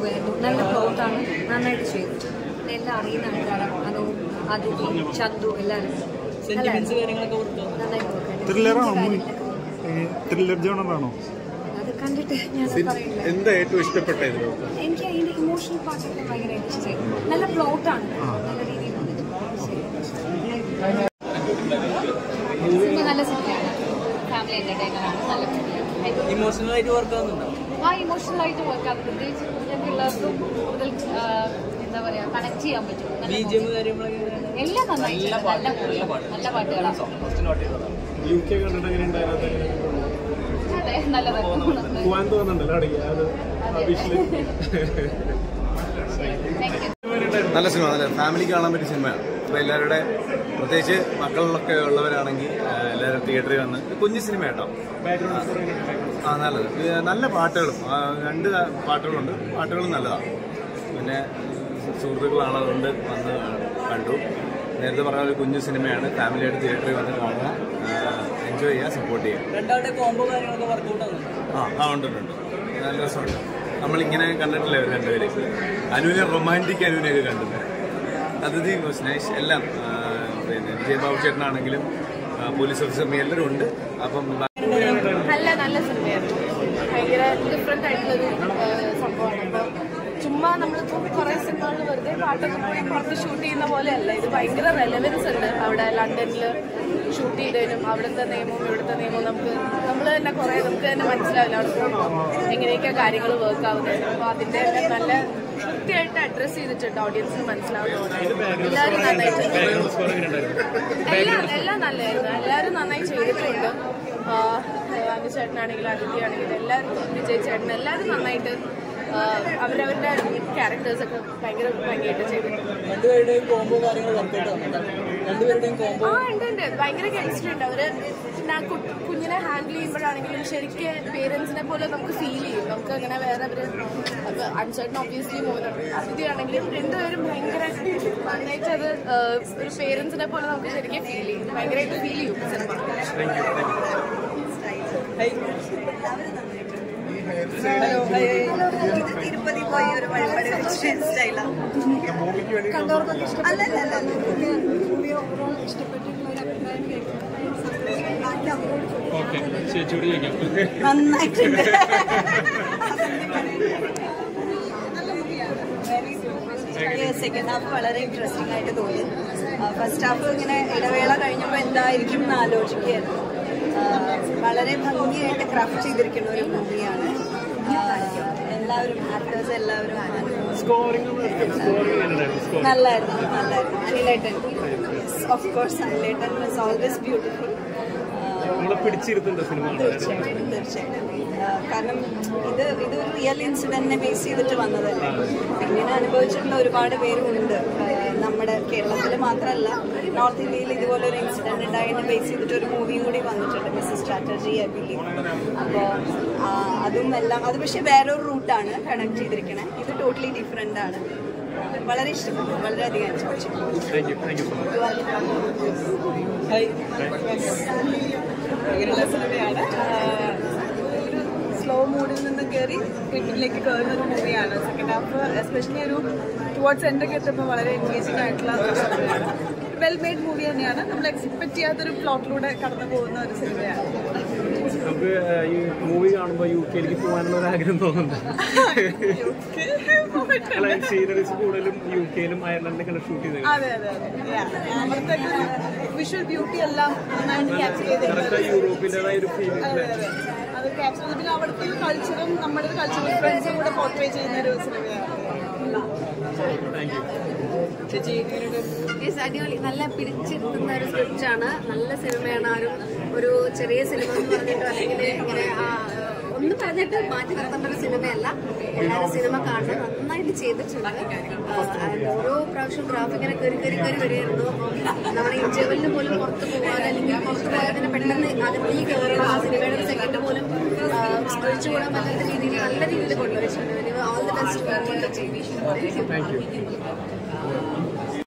അടിപൊളിയായിരുന്നു നല്ല പ്ലോട്ടാണ് നന്നായിട്ട് ചെയ്തു പിന്നെ എല്ലാം അറിയുന്ന ആൾക്കാരാണ് അതോ അതിഥി ചന്തു എല്ലാവരും സെന്റിമെന്റ്സ് കാര്യങ്ങളൊക്കെ കൊടുത്തു നന്നായിട്ട് work ചെയ്തു. ത്രില്ലറാണോ മൂവി കാര്യങ്ങളൊക്കെ ത്രില്ലർ ജോണറാണോ അത് കണ്ടിട്ട് ഞാൻ പറയില്ല എന്താ ഏറ്റവും ഇഷ്ടപ്പെട്ട ഇതിൽ എനിക്ക് അതിന്റെ ഇമോഷണൽ പാർട്ടൊക്കെ ഭയങ്കരമായിട്ട് ഇഷ്ടമായി നല്ല പ്ലോട്ടാണ് നല്ല രീതിയിൽ സിനിമ നല്ല സിനിമയാണ് ഫാമിലി എന്റർടൈനർ ആണ് നല്ല മൂവിയാണ് ഇമോഷണൽ ആയിട്ട് വർക്ക് ആവുന്നുണ്ടോ ആ ഇമോഷണൽ ആയിട്ട് വർക്ക് ആകും പ്രത്യേകിച്ച് പിള്ളേർക്കും കൂടുതൽ ആ, എന്താ പറയാ കണക്ട് ചെയ്യാൻ പറ്റും നല്ല ബി ജി എം കാര്യങ്ങളൊക്കെ എല്ലാം നന്നായി നല്ല നല്ല പാട്ടുകളാണ് യു കെ കണ്ടിട്ട് എങ്ങനെ ഉണ്ടായിരുന്നു അതെ നല്ലതായിരുന്നു പോവാൻ തോന്നുന്നുണ്ടല്ലോ അടങ്ങി അത് താങ്ക് യു നല്ല സിനിമ നല്ല ഫാമിലിക്ക് കാണാൻ പറ്റിയ സിനിമയാണ് അപ്പോൾ എല്ലാവരുടെ പ്രത്യേകിച്ച് മക്കളിലൊക്കെ ഉള്ളവരാണെങ്കിൽ ആ, എല്ലാവരും തിയേറ്ററിൽ വന്ന് ഇത് കുഞ്ഞു സിനിമ കേട്ടോ ആ നല്ലത് ഇത് നല്ല പാട്ടുകളും ആ, രണ്ട് പാട്ടുകളുണ്ട് പാട്ടുകളും നല്ലതാണ് പിന്നെ സുഹൃത്തുക്കളാണ് അതുകൊണ്ട് വന്ന് കണ്ടു നേരത്തെ പറഞ്ഞ ഒരു കുഞ്ഞു സിനിമയാണ് ഫാമിലിയായിട്ട് തിയേറ്ററിൽ വന്ന് കാണുക എൻജോയ് ചെയ്യുക സപ്പോർട്ട് ചെയ്യുക രണ്ടാളുടെ കോംബോ കാര്യങ്ങളൊക്കെ വർക്കൗട്ട് ആവുന്നുണ്ട് ആ ആ ഉണ്ട് ഉണ്ട് ഉണ്ട്. നല്ല രസമുണ്ട് നമ്മളിങ്ങനെ കണ്ടിട്ടില്ല ഇവർ രണ്ടുപേരെ അനുവിനെ റൊമാൻറ്റിക് അനുവിനെയൊക്കെ കണ്ടത് അതിഥി വാസ് നൈസ് എല്ലാം ആ, പിന്നെ വിജയബാബു ചേട്ടനാണെങ്കിലും ആ, പോലീസ് ഓഫീസറിന് എല്ലാവരും ഉണ്ട് അപ്പം നല്ല നല്ല സിനിമയായിരുന്നു ഭയങ്കര ഡിഫറെന്റ് ആയിട്ടുള്ളൊരു ആ, സംഭവമാണ് അപ്പോൾ ചുമ്മാ നമ്മളിപ്പോൾ കുറേ സിനിമകളിൽ വെറുതെ പാട്ടൊക്കെ പോയി പുറത്ത് ഷൂട്ട് ചെയ്യുന്ന പോലെയല്ല ഇത് ഭയങ്കര റെലവൻസ് ഉണ്ട് അവിടെ ലണ്ടനിൽ ഷൂട്ട് ചെയ്തതിനും അവിടുത്തെ നിയമവും ഇവിടുത്തെ നിയമവും നമുക്ക് നമ്മൾ തന്നെ കുറേ നമുക്ക് തന്നെ മനസ്സിലാവില്ല അവിടെ പോകുമ്പോൾ എങ്ങനെയൊക്കെ കാര്യങ്ങൾ വർക്ക് ആവുന്നത് അപ്പോൾ അതിൻ്റെ എല്ലാം നല്ല കൃത്യമായിട്ട് അഡ്രസ്സ് ചെയ്തിട്ടുണ്ട് ഓഡിയൻസിന് മനസ്സിലാവുന്നതുകൊണ്ട് എല്ലാവരും നന്നായിട്ട് എല്ലാം എല്ലാം നല്ലതായിരുന്നു എല്ലാവരും നന്നായി ചെയ്തിട്ടുണ്ട് അനു ചേട്ടനാണെങ്കിലും അതിഥി ആണെങ്കിലും എല്ലാവരും വിജയ് ചേട്ടൻ എല്ലാവരും നന്നായിട്ട് ആ, അവരവരുടെ ക്യാരക്ടേഴ്സ് ഒക്കെ ഭയങ്കര ഭംഗിയായിട്ട് ചെയ്തിട്ടുണ്ട് രണ്ടുപേരുടെയും കോംബോ കാര്യങ്ങൾ വർക്കൗട്ട് ആവുന്നുണ്ട് രണ്ടുപേരുടെയും കോംബോ ആ ഉണ്ട് ഉണ്ട് ഭയങ്കര കെമിസ്ട്രി ഉണ്ട് അവര് പിന്നെ ആ കു- കുഞ്ഞിനെ ഹാൻഡിൽ ചെയ്യുമ്പോഴാണെങ്കിലും ശരിക്കും പേരൻസിനെ പോലെ നമുക്ക് ഫീൽ ചെയ്യും നമുക്ക് അങ്ങനെ വേറെ അവര് അൺസർട്ടൻ ഒബ്വിയസ്ലി പോകുന്നുണ്ട് അതിഥി ആണെങ്കിലും രണ്ടുപേരും ഭയങ്കര നന്നായിട്ട് അത് ആ, ഒരു പേരൻസിനെ പോലെ നമുക്ക് ശരിക്കും ഫീൽ ചെയ്യും ഭയങ്കരമായിട്ട് ഫീൽ ചെയ്യും സിനിമ തിരുപ്പതി പോയി ഒരു വഴിപാട് വെസ്റ്റേൺ സ്റ്റൈലാണ് അല്ലല്ല അല്ല ഓക്കെ ചേച്ചിയോട് ചോദിക്കാം നന്നായിട്ടുണ്ട് സെക്കൻഡ് ഹാഫ് വളരെ ഇൻട്രസ്റ്റിംഗ് ആയിട്ട് തോന്നി ഫസ്റ്റ് ഹാഫ് ഇങ്ങനെ ഇടവേള കഴിഞ്ഞപ്പോൾ എന്തായിരിക്കും എന്ന് ആലോചിക്കുകയായിരുന്നു ആ, വളരെ ഭംഗിയായിട്ട് ക്രാഫ്റ്റ് ചെയ്തിരിക്കുന്ന ഒരു മൂവിയാണ് എല്ലാവരും ആക്ടേഴ്സ് എല്ലാവരും സ്കോറിംഗ് സ്കോറിംഗ് സ്കോറിംഗ് നല്ലായിരുന്നു നല്ലായിരുന്നു അനിലേട്ടൻ ഓഫ് കോഴ്സ് അനിലേട്ടൻ ഇസ് ഓൾവേസ് ബ്യൂട്ടിഫുൾ നമ്മളെ പിടിച്ചിരുത്തുന്നുണ്ട് സിനിമ തീർച്ചയായിട്ടും തീർച്ചയായിട്ടും ആ, കാരണം ഇത് ഇതൊരു റിയൽ ഇൻസിഡന്റിനെ ബേസ് ചെയ്തിട്ട് വന്നതല്ലേ ഇങ്ങനെ അനുഭവിച്ചിട്ടുള്ള ഒരുപാട് പേരും ഉണ്ട് ആ, നമ്മുടെ കേരളത്തിൽ മാത്രമല്ല നോർത്ത് ഇന്ത്യയിൽ ഇതുപോലെ ഒരു ഇൻസിഡന്റ് ഉണ്ടായതിനെ ബേസ് ചെയ്തിട്ട് ഒരു മൂവിയും കൂടി വന്നിട്ടുണ്ട് മിസ്സസ് സ്ട്രാറ്റജി ഐ ബിലീവ് അപ്പോൾ അതും എല്ലാം അത് പക്ഷേ വേറൊരു റൂട്ടാണ് കണക്ട് ചെയ്തിരിക്കണേ ഇത് ടോട്ടലി ഡിഫറെൻ്റ് ആണ് വളരെ ഇഷ്ടപ്പെട്ടു വളരെയധികം എൻജോയ് ചെയ്തു thank you thank you so much hi ഭയങ്കരമുള്ള സിനിമയാണ് ഒരു സ്ലോ മൂഡിൽ നിന്ന് കയറി ക്രിക്കറ്റിലേക്ക് കയറുന്ന ഒരു മൂവിയാണ് സെക്കൻഡ് ഹാഫ് എസ്പെഷ്യലി ഒരു ടുവേർഡ്സ് എൻഡൊക്കെ എത്തുമ്പോൾ വളരെ എൻഗേജിംഗ് ആയിട്ടുള്ള ഒരു സിനിമയാണ് വെൽ മെയ്ഡ് മൂവി തന്നെയാണ് നമ്മൾ എക്സ്പെക്ട് ചെയ്യാത്തൊരു പ്ലോട്ടിലൂടെ കടന്നു പോകുന്ന ഒരു സിനിമയാണ് നമുക്ക് ഏഹ്, ഈ മൂവി കാണുമ്പോൾ യു കെയിലേക്ക് പോകാനുള്ള ഒരു ആഗ്രഹം തോന്നുന്നുണ്ട് അല്ല സീനറീസ് കൂടുതലും യു കെയിലും അയർലൻഡിലൊക്കെ ഷൂട്ട് ചെയ്തത് അതെ അതെ അതെ Yeah. അവിടുത്തെ വിഷ്വൽ ബ്യൂട്ടി എല്ലാം നന്നായിട്ട് ക്യാപ്ചർ ചെയ്തിട്ടുണ്ട് കറക്റ്റ് യൂറോപ്പിൻ്റെതായ ഒരു ഫീൽ അതെ അതെ അത് ക്യാപ്ചർ ചെയ്ത് പിന്നെ അവിടുത്തെ ഒരു കൾച്ചറും നമ്മുടെ ഒരു കൾച്ചറൽ ഡിഫറൻസും കൂടെ പോർട്രേ ചെയ്യുന്ന ഒരു സിനിമയാണ് താങ്ക് യു ചേച്ചി എങ്ങനെയുണ്ട് യെസ് അടിപൊളി നല്ല പിടിച്ചിരുത്തുന്ന ഒരു സ്ക്രിപ്റ്റാണ് നല്ല സിനിമയാണ് ആരും ഒരു ചെറിയ സിനിമ എന്ന് പറഞ്ഞിട്ട് അല്ലെങ്കിൽ ഇങ്ങനെ ആ, ഒന്നും പറഞ്ഞിട്ട് മാറ്റി നിർത്തേണ്ട ഒരു സിനിമയല്ല എല്ലാവരും സിനിമ കാണണം നന്നായിട്ട് ചെയ്തിട്ടുണ്ട് ആ, and ഓരോ പ്രാവശ്യം ട്രാഫിക് ഇങ്ങനെ കയറി കയറി കയറി വരികയായിരുന്നു നമ്മുടെ ഇന്റർവെല്ലിന് പോലും പുറത്ത് പോകാതെ അല്ലെങ്കിൽ പുറത്ത് പോയാൽ തന്നെ പെട്ടെന്ന് അകത്തേക്ക് കയറണം ആ സിനിമയുടെ ഒരു സെക്കൻഡ് പോലും ഒഴിച്ചുകൂടാൻ പറ്റാത്ത രീതിയിൽ നല്ല രീതിയിൽ കൊണ്ടുവച്ചിട്ടുണ്ട് all the best thank U